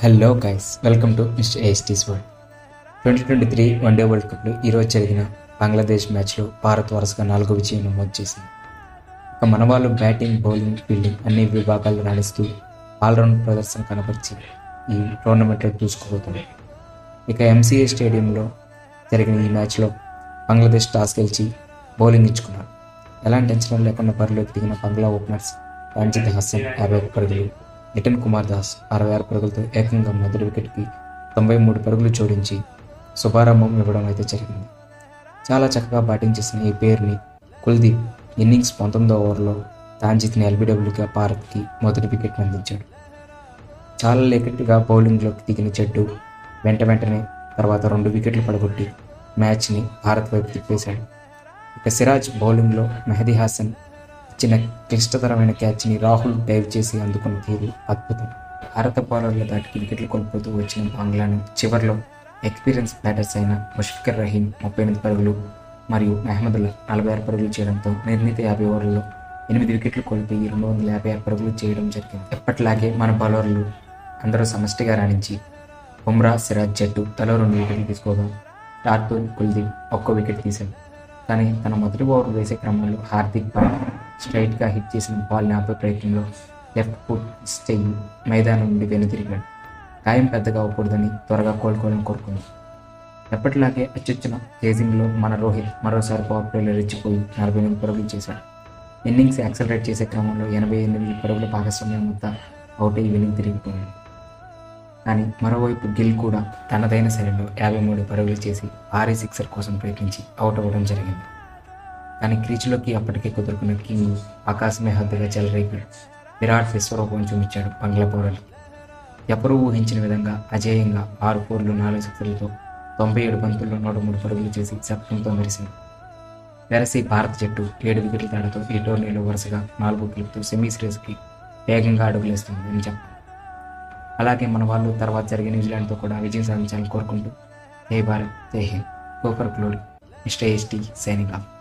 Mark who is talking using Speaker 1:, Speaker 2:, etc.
Speaker 1: hello guys welcome to mister ST's world twenty twenty three one day world కప్లో ఈరోజు జరిగిన బంగ్లాదేశ్ మ్యాచ్లో భారత్ వరుసగా నాలుగో విజయం నమోదు చేసింది ఇక మన వాళ్ళు బ్యాటింగ్ బౌలింగ్ ఫీల్డింగ్ అన్ని విభాగాల్లో రాణిస్తూ ఆల్రౌండ్ ప్రదర్శన కనబరిచి ఈ టోర్నమెంట్లో దూసుకుపోతుంది ఇక ఎంసీఏ స్టేడియంలో జరిగిన ఈ మ్యాచ్లో బంగ్లాదేశ్ టాస్ గెలిచి బౌలింగ్ ఇచ్చుకున్నారు ఎలాంటి అంచనా లేకుండా బరిలోకి దిగిన బంగ్లా ఓపెనర్స్ రంజిత్ హసన్ యాభై ఒక పరుగులు నితిన్ కుమార్ దాస్ అరవై ఆరు పరుగులతో ఏకంగా మొదటి వికెట్కి తొంభై మూడు పరుగులు జోడించి శుభారంభం ఇవ్వడం అయితే జరిగింది చాలా చక్కగా బ్యాటింగ్ చేసిన ఈ పేరుని కుల్దీప్ ఇన్నింగ్స్ పంతొమ్మిదో ఓవర్లో తాంజిత్ని ఎల్బీడబ్ల్యూగా భారత్కి మొదటి వికెట్ని అందించాడు చాలా లేకట్టుగా బౌలింగ్లోకి దిగిన జట్టు వెంట వెంటనే తర్వాత రెండు వికెట్లు పడగొట్టి మ్యాచ్ని భారత్ వైపు తిప్పేశాడు ఇక సిరాజ్ బౌలింగ్లో మెహదీ హాసన్ ఇచ్చిన క్లిష్టతరమైన క్యాచ్ని రాహుల్ డైవ్ చేసి అందుకున్న తీరు అద్భుతం భారత బౌలర్ల దాటికి వికెట్లు కోల్పోతూ వచ్చిన బంగ్లాను చివరిలో ఎక్స్పీరియన్స్ బ్యాటర్స్ అయిన ముష్ఫికర్ రహీం ముప్పై ఎనిమిది పరుగులు మరియు మహమ్మదుల్లా నలభై ఆరు పరుగులు చేయడంతో నిర్ణీత యాభై ఓవర్లలో ఎనిమిది వికెట్లు కోల్పోయి రెండు వందల యాభై ఆరు పరుగులు చేయడం జరిగింది ఎప్పటిలాగే మన బౌలర్లు అందరూ సమష్టిగా రాణించి బుమ్రా సిరాజ్ జట్టు తలో రెండు వికెట్లు తీసుకోగా టార్టూర్ కుల్దీప్ ఒక్కో వికెట్ తీశాడు కానీ తన మొదటి ఓవర్ వేసే క్రమంలో హార్దిక్ పాండ్యా స్ట్రైట్గా హిట్ చేసిన బాల్ని ఆపే ప్రయత్నంలో లెఫ్ట్ ఫుట్ స్టెయిన్ మైదానం నుండి వెనుతిరిగాడు గాయం పెద్దగా అవ్వకూడదని త్వరగా కోలుకోవాలని కోరుకున్నాడు ఎప్పటిలాగే అత్యుచ్చిన చేసింగ్లో మన రోహిత్ మరోసారి పవర్ ప్లేలో రెచ్చిపోయి నలభై ఎనిమిది పరుగులు చేశాడు ఇన్నింగ్స్ యాక్సలరేట్ చేసే క్రమంలో ఎనభై ఎనిమిది పరుగుల భాగస్వామ్యం వద్ద అవుట్ అయ్యి వెనుక తిరిగిపోయాడు కానీ మరోవైపు గిల్ కూడా తనదైన శైలిలో యాభై మూడు పరుగులు చేసి భారీ సిక్సర్ కోసం ప్రయత్నించి అవుట్ అవ్వడం జరిగింది కానీ క్రీచ్లోకి అప్పటికే కుదురుకున్న కింగ్ ఆకాశమే హద్దుగా చెలరేగాడు విరాట్ విశ్వరూపం చూపించాడు బంగ్లా పౌరులకి ఎప్పుడూ ఊహించిన విధంగా అజేయంగా ఆరు ఫోర్లు నాలుగు సిక్సర్లతో తొంభై ఏడు బంతుల్లో నూట మూడు పరుగులు చేసి శబ్దంతో మెరిసింది వెరసి భారత జట్టు ఏడు వికెట్ల తేడాతో ఈ టోర్నీలో వరుసగా నాలుగు గెలుపుతూ సెమీ సిరీస్కి వేగంగా అడుగులేస్తుంది అని చెప్పాలి అలాగే మన వాళ్ళు తర్వాత జరిగే న్యూజిలాండ్తో కూడా విజయం సాధించాలని కోరుకుంటూ Jai Bharat Jai Hind go for glory mister ST signing of